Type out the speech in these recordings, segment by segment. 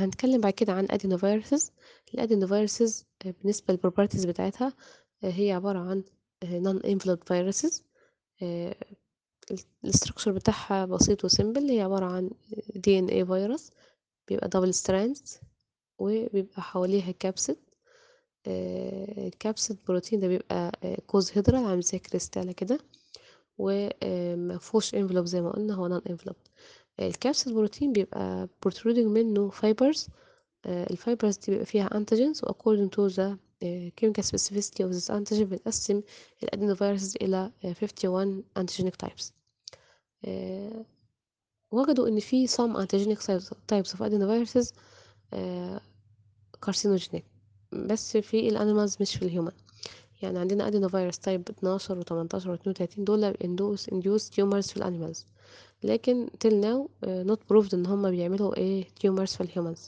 هنتكلم بعد كده عن adenoviruses الadenoviruses آآ بالنسبة للproperties بتاعتها آآ هي عبارة عن آآ non-enveloped viruses آآ ال الstructure بتاعها بسيط وsimple هي عبارة عن DNA virus بيبقى double strands وبيبقى حواليها capsid آآ الcapsid protein ده بيبقى آآ coshedral عامل زي كريستالة كده وآآ ما فيهوش envelope زي ما قُلنا هو non-enveloped الcapsid protein بيبقى protruding منه fibers آآ الfibers دي بيبقى فيها antigens وaccording to the آآ chemical specificity of this antigen بنقسّم الadenoviruses إلى آآ 51 antigenic types آآ وجدوا إن في some antigenic types types of adenoviruses آآ carcinogenic بس في الanimals مش في الhuman يعني عندنا adenovirus type 12 و18 و32 دول induce induce tumors في الanimals لكن till now آآ not proved إن هُم بيعملوا إيه tumors في الhumans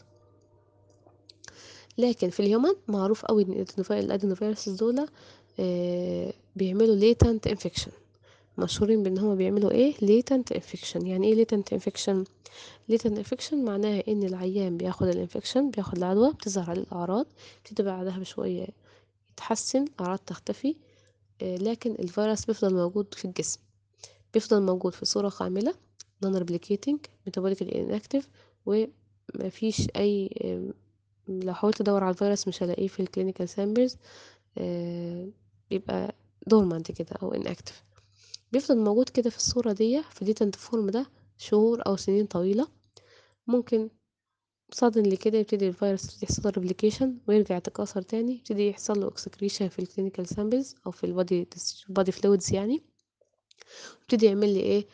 لكن في الhuman معروف أوي إن الadenovi الadenoviruses دول آآ بيعملوا latent infection مشهورين بإن هُم بيعملوا إيه latent infection يعني إيه latent infection latent infection معناها إن العيان بياخد الinfection بياخد العدوى بتظهر عليه الأعراض بتبتدي بعدها بشوية يتحسن الأعراض تختفي آآ لكن الفيروس بيفضل موجود في الجسم بيفضل موجود في صورة خاملة non replicating metabolically inactive وما فيش أي آمم لو حاولت أدوّر على الفيروس مش هالاقيه في الclinical samples آآ بيبقى dormant كده أو inactive بيفضل موجود كده في الصورة ديّة في latent form ده شهور أو سنين طويلة ممكن suddenly كده يبتدي الفيروس يحصل له replication ويرجع يتكاثر تاني يبتدي يحصل له excretion في الclinical samples أو في الbody dis body fluids يعني ويبتدي يعمل لي إيه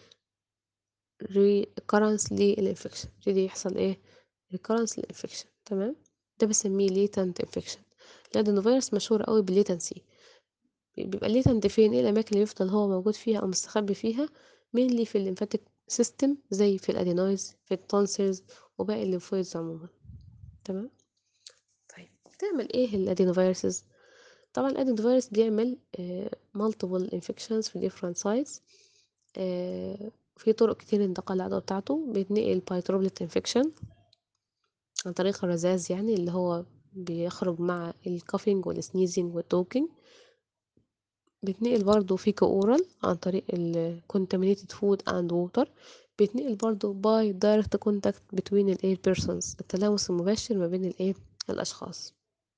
recurrence للinfection يبتدي يحصل إيه recurrence للinfection تمام ده باسميه latent infection الadenovirus مشهور أوي بالlatency بيبقى latent فين إيه الأماكن اللي بيفضل هو موجود فيها أو مستخبي فيها mainly في الlymphatic system زي في الadenoids في الtonsils وباقي الlymphoids عمومًا تمام طيب بتعمل إيه الadenoviruses طبعًا الadenovirus بيعمل آآ multiple infections في different sites آآ في طرق كتير لانتقال العدوى بتاعته بيتنقل by droplet infection عن طريق الرذاذ يعني اللي هو بيخرج مع الcoughing والsneezing والtalking بيتنقل برضه fecal oral عن طريق ال contaminated food and water بيتنقل برضه by direct contact between الإيه persons التلامس المباشر ما بين الإيه الأشخاص.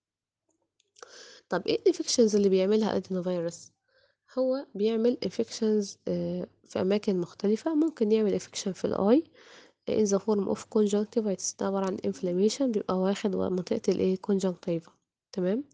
طب إيه الinfections اللي بيعملها adenovirus؟ هو بيعمل infections آآ في أماكن مختلفة ممكن يعمل infection في الeye in the form of conjunctivitis ده عبارة عن inflammation بيبقى واخد منطقة الإيه conjunctiva تمام؟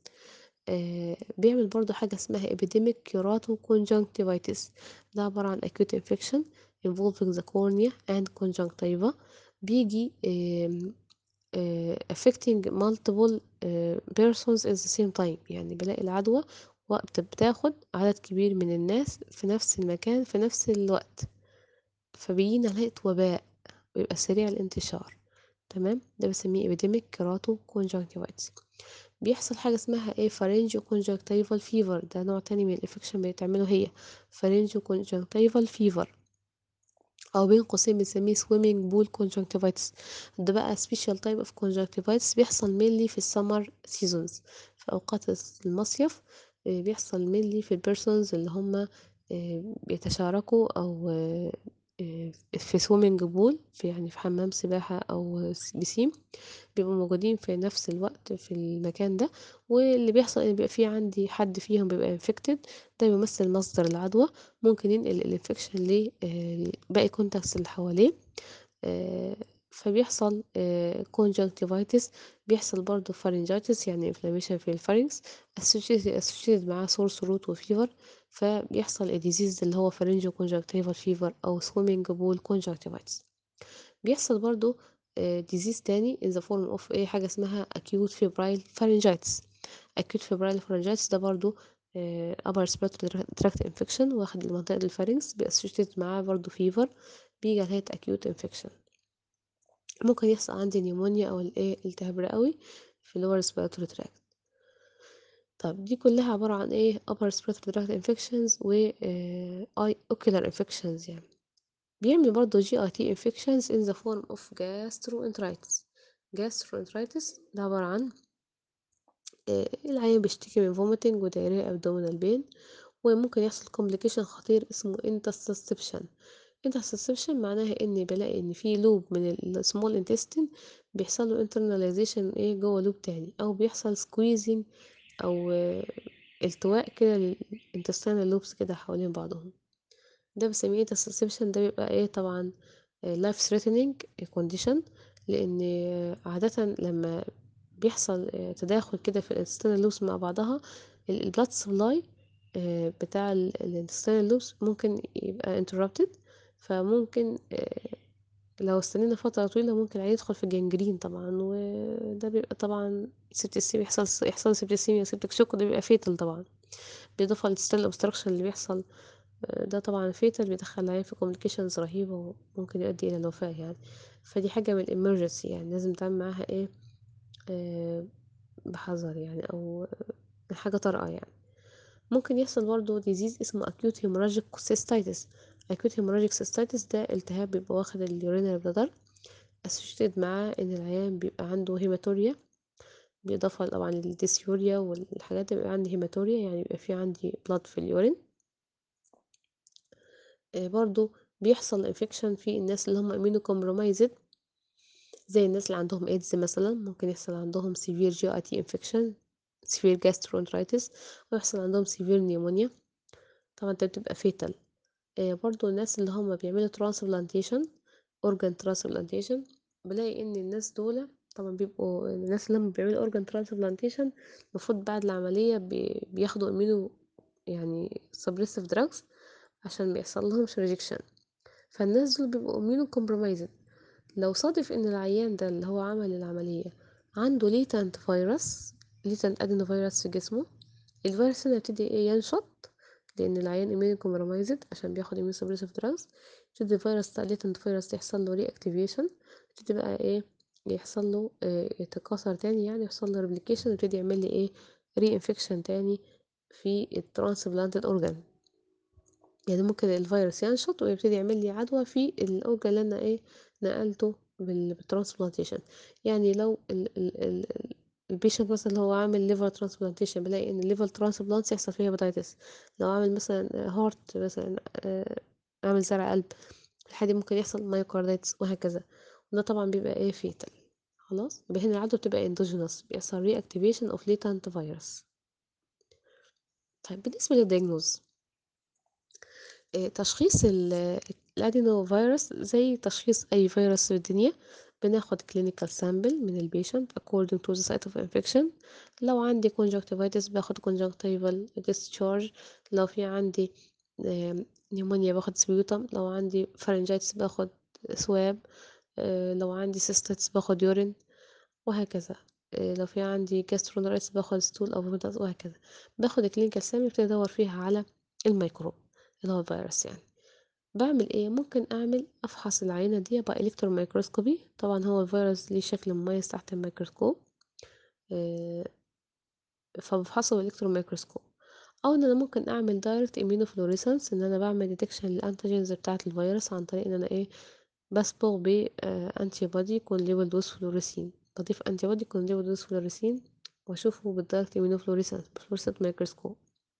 آآ بيعمل برضه حاجة اسمها epidemic keratoconjunctivitis ده عبارة عن acute infection involving the cornea and conjunctiva بييجي آمم آآ affecting multiple آآ persons at the same time يعني بالاقي العدوى وقت بتاخد عدد كبير من الناس في نفس المكان في نفس الوقت فبيجينا علامة وباء بيبقى سريع الانتشار تمام؟ ده باسميه epidemic keratoconjunctivitis بيحصل حاجة اسمها إيه pharyngoconjunctival fever ده نوع تاني من الinfection بتعمله هي pharyngoconjunctival fever أو بين قوسين بنسميه swimming pool conjunctivitis ده بقى special type of conjunctivitis بيحصل mainly في الsummer seasons في أوقات الص المصيف آآ بيحصل mainly في الpersons اللي هُم آآ بيتشاركوا أو آآ في swimming pool في يعني في حمام سباحة أو س بيسين بيبقوا موجودين في نفس الوقت في المكان ده واللي بيحصل إن بيبقى في عندي حد فيهم بيبقى infected ده بيمثل مصدر العدوى ممكن ينقل الinfection ل آآ باقي contacts اللي حواليه آآ فبيحصل آآ conjunctivitis بيحصل برضه pharyngitis يعني inflammation في الpharynx associated associated معاه sore throat وfever فبيحصل الdisease اللي هو pharyngoconjunctival fever أو swimming pool conjunctivitis بيحصل برضه آآ disease تاني in the form of إيه حاجة اسمها acute febrile pharyngitis acute febrile pharyngitis ده برضه آآ upper respiratory tract infection واخد منطقة الpharynx بassociated معاه برضه fever بييجي على هيئة acute infection ممكن يحصل عندي pneumonia أو الإيه التهاب رئوي في الlower respiratory tract طب دي كلها عبارة عن إيه upper respiratory tract infections و آآ eye ocular infections يعني بيعمل برضه GIT infections in the form of gastroenteritis gastroenteritis ده عبارة عن آآ العيان بيشتكي من vomiting وdiarrhea abdominal pain وممكن يحصل complication خطير اسمه intussusception intussusception معناها إني بالاقي إن في loop من الsmall intestine بيحصل له internalization إيه جوّه loop تاني أو بيحصل squeezing أو آه، التواء كده للintestinal loops كده حوالين بعضهم. ده بنسميه interception ده بيبقى إيه طبعًا آآ life threatening condition لإن عادةً لمّا بيحصل آآ تداخل كده في الintestinal loops مع بعضها ال الblood supply آآ بتاع ال الintestinal loops ممكن يبقى interrupted فممكن آآ لو استنينا فترة طويلة ممكن العيان يدخل في gangrene طبعًا وده بيبقى طبعًا septicemia يحصل يحصل له septicemia septic shock وده بيبقى fatal طبعًا بالإضافة للintestinal obstruction اللي بيحصل آآ ده طبعًا fatal بيدخّل العيان في complications رهيبة وممكن يؤدي إلى الوفاة يعني، فدي حاجة من الemergency يعني لازم نتعامل معاها إيه، آآ بحذر يعني أو حاجة طارئة يعني. ممكن يحصل برضه disease اسمه acute hemorrhagic cystitis acute hemorrhagic cystitis ده التهاب بيبقى واخد الurinary bladder associated معاه إن العيان بيبقى عنده hematuria بالإضافة طبعًا للdysuria والحاجات دي بيبقى عندي hematuria يعني بيبقى في عندي blood في الurine آآ برضه بيحصل infection في الناس اللي هم immunocompromised زي الناس اللي عندهم AIDS مثلًا ممكن يحصل عندهم severe GI infection severe gastroenteritis ويحصل عندهم severe pneumonia طبعًا ده بتبقى fatal آآ برضه الناس اللي هم بيعملوا transplantation organ transplantation بالاقي إن الناس دُولة طبعًا بيبقوا الناس اللي هم بيعملوا organ transplantation المفروض بعد العملية بي بياخدوا immuno يعني suppressive drugs عشان ما يحصلهمش rejection فالناس دول بيبقوا immunocompromised لو صادف إن العيان ده اللي هو عمل العملية عنده latent virus latent adenovirus في جسمه الفيروس هنا يبتدي إيه ينشط لأن العيان immunocompromised عشان بياخد immunosuppressive drugs يبتدي الفيروس بتاع latent virus يحصل له reactivation يبتدي بقى إيه يحصل له آآ يتكاثر تاني يعني يحصل له replication ويبتدي يعمل لي إيه reinfection تاني في الtransplanted organ. يعني ممكن الفيروس ينشط ويبتدي يعمل لي عدوى في الأوردر اللي أنا إيه نقلته بال بالtransplantation يعني لو ال ال ال ال الpatient مثلًا اللي هو عامل liver transplantation بالاقي إن الliver transplant يحصل فيه hepatitis لو عامل مثلًا heart مثلًا آآ عامل زرع قلب الحاجة دي ممكن يحصل myocarditis وهكذا وده طبعًا بيبقى إيه fatal خلاص يبقى هنا العدوى بتبقى endogenous بيحصل reactivation of latent virus طيب بالنسبة للdiagnose آآ تشخيص ال الadenovirus زي تشخيص أي فيروس في الدنيا، بناخد clinical sample من الpatient according to the site of infection لو عندي conjunctivitis باخد conjunctival discharge لو في عندي آمم pneumonia باخد sputum لو عندي pharyngitis باخد swab آآ لو عندي cystitis باخد urine وهكذا آآ لو في عندي gastroenteritis باخد stool أو vomitus وهكذا، باخد الclinical sample ابتدي أدوّر فيها على الميكروب اللي هو الفيروس يعني. باعمل إيه، ممكن أعمل أفحص العينة ديّة بelectron microscopy طبعًا هو الفيروس ليه شكل مميز تحت الميكروسكوب آآ فبافحصه بالelectron microscope أو إن أنا ممكن أعمل direct immunofluorescence إن أنا باعمل detection للantigens بتاعة الفيروس عن طريق إن أنا إيه، باصبغ ب آآ antibody يكون labeled with fluorescein باضيف antibody يكون labeled with fluorescein وأشوفه بالdirect immunofluorescence بfluorescent microscope.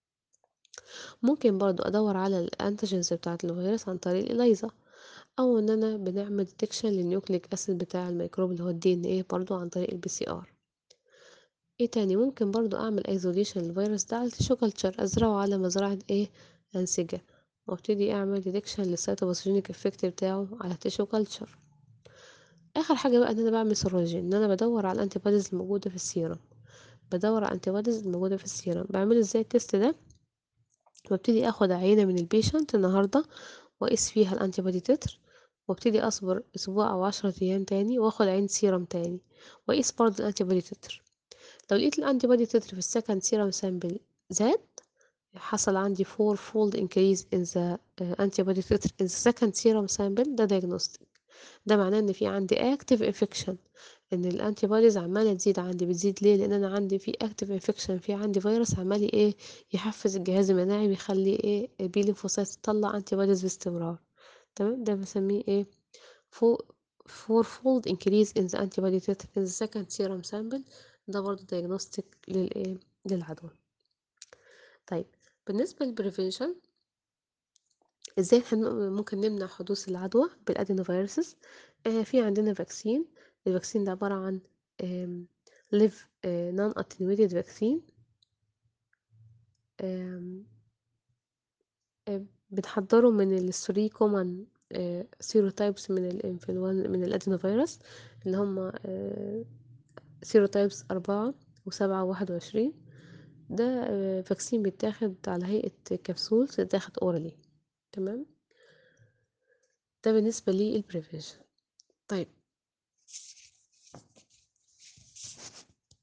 ممكن برضه أدوّر على الantigens بتاعة الفيروس عن طريق الELISA أو إن أنا بنعمل detection للnucleic acid بتاع الميكروب اللي هو الDNA برضه عن طريق الPCR. إيه تاني، ممكن برضه أعمل isolation للفيروس ده على tissue culture أزرعه على مزرعة إيه، أنسجة وأبتدي أعمل detection للcytopathogenic effect بتاعه على tissue culture. آخر حاجة بقى إن أنا باعمل serology إن أنا بادوّر على الantibodies الموجودة في السيرم، بادوّر على الantibodies الموجودة في السيرم، باعمله إزاي الtest ده؟ بابتدي آخد عينة من الpatient النهاردة وأقيس فيها الantibody تتر وابتدي أصبر أسبوع أو 10 أيام تاني وآخد عينة سيرم تاني وأقيس برضه الantibody تتر، لو لقيت الantibody تتر في الsecond serum sample زاد حصل عندي four fold increase in the antibody titer in the second serum sample ده diagnostic ده معناه إن في عندي active infection إن الantibodies عمّالة تزيد عندي، بتزيد ليه؟ لإن أنا عندي في active infection في عندي فيروس عمّال إيه، يحفّز الجهاز المناعي بيخلّي إيه، الB lymphocytes تطلّع antibodies باستمرار تمام، ده بنسميه إيه فو fourfold increase in the antibody titer in the second serum sample ده برضه diagnostic للإيه للعدوى طيب بالنسبة للprevention إزاي إحنا ممكن نمنع حدوث العدوى بالأدينوفيروسز آه في عندنا فاكسين الفاكسين ده عبارة عن آم، live آه non attenuated vaccine آم، آه بنحضره من ال 3 common آه serotypes من الانفلونزا من الادينوفيروس اللي هم آه serotypes أربعة وسبعة وواحد وعشرين ده آه فاكسين بيتاخد على هيئة كبسول تتاخد اورالي تمام ده بالنسبة للبريفنشن طيب